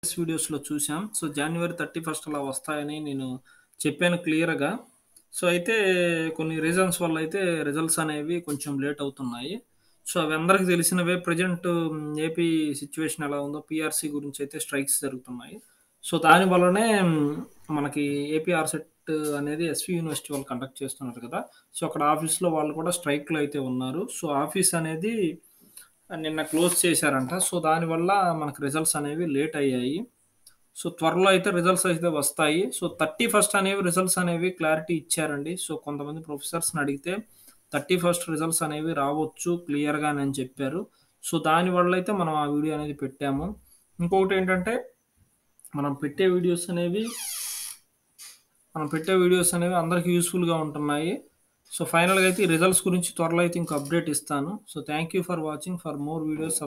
Previous వీడియోస్‌లో చూసాం. So, January 31 అలా వస్తాయని నేను చెప్పాను క్లియర్‌గా. సో, అయితే కొన్ని రీజన్స్ వల్ల అయితే రిజల్ట్స్ అనేవి కొంచెం లేట్ అవుతున్నాయి. సో, అవి అందరికి తెలిసినవే ప్రెజెంట్ ఏపీ సిట్యుయేషన్ ఎలా ఉందో పీఆర్సీ గురించి అయితే స్ట్రైక్స్ జరుగుతున్నాయి. సో, దాని వల్లనే మనకి ఏపీ ఆర్‌సెట్ అనేది ఎస్‌వి యూనివర్సిటీ వాళ్ళు కండక్ట్ చేస్తున్నారు కదా! సో, అక్కడ ఆఫీస్‌లో వాళ్ళు కూడా స్ట్రైక్‌లో అయితే ఉన్నారు. సో, ఆఫీస్ అనేది నిన్న క్లోజ్ చేశారంట. సో, దానివల్ల మనకు రిజల్ట్స్ అనేవి లేట్ అయ్యాయి. సో, త్వరలో అయితే రిజల్ట్స్ అయితే వస్తాయి. సో, 31 అనేవి రిజల్ట్స్ అనేవి క్లారిటీ ఇచ్చారండి. సో, కొంతమంది ప్రొఫెసర్స్‌ని అడిగితే 31 రిజల్ట్స్ అనేవి రావచ్చు క్లియర్‌గానని చెప్పారు. సో, దానివల్ల అయితే మనం ఆ వీడియో అనేది పెట్టాము. ఇంకొకటేంటంటే మనం పెట్టే వీడియోస్ అనేవి మనం పెట్టే వీడియోస్ అనేవి అందరికి యూజ్‌ఫుల్‌గా ఉంటున్నాయి. సో, ఫైనల్‌గా అయితే ఈ రిజల్ట్స్ గురించి త్వరలో అయితే ఇంకో అప్డేట్ ఇస్తాను. So, thank you for watching. For more videos